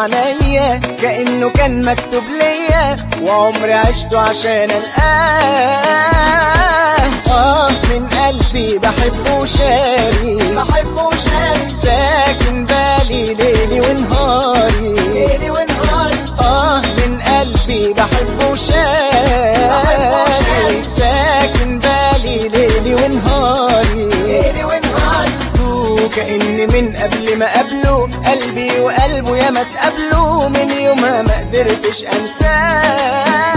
عينيا كأنه كان مكتوب ليا وعمري عشته عشان القاه اه من قلبي بحبه شاري بحبه شاري ساكن بالي ليلي ونهاري ليلي ونهاري اه من قلبي بحبه شاري ساكن بالي ليلي ونهاري ليلي ونهاري وكأن من قبل ما قابله قلبي وقلبه يا ما تقابلوا من يومها ما قدرتش انساه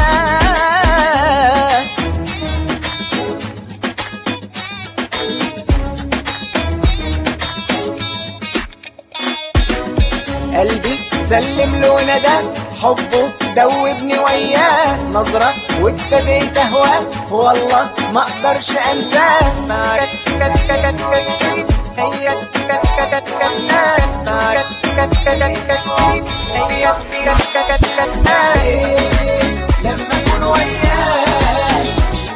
قلبي سلم له ندى حبه دوبني وياه نظرة وابتديت اهواه والله ما اقدرش انساه معاك كت كت كت كت هي كت كت كت كت معاك كت كت كت كت هي كت كت كت كت لما اكون وياك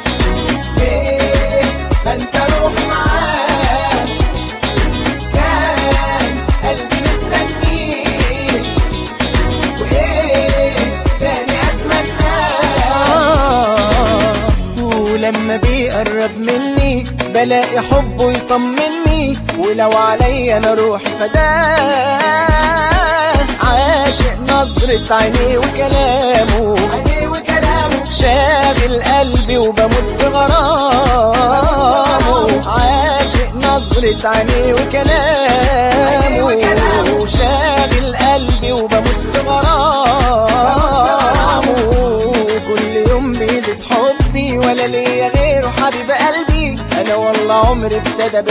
ليه بنسى روحي معاك كان قلبي مستنيك وايه تاني اتمناه ولما بيقرب مني بلاقي حبه يطمني ولو عليا انا روحي فداه عاشق نظرة عينيه وكلامه عينيه وكلامه شاغل قلبي وبموت في غرامه عاشق نظرة عينيه وكلامه شاغل قلبي وبموت في غرامه كل يوم بيزيد حبي ولا ليا غيره حبيب قلبي انا والله عمري ابتدى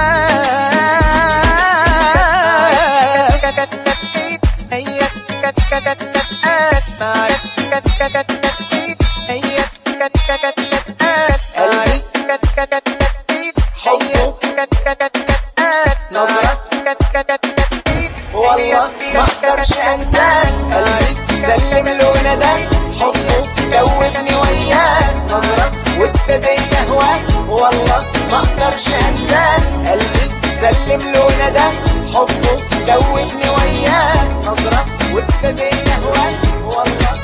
والله ما اقدرش انساه قلبي سلم له ندى حبه دوبني وياه نظرة وابتديت اهواه والله ما اقدرش انساه قلبي سلم له ندى حبه دوبني وياه نظرة وابتديت اهواه والله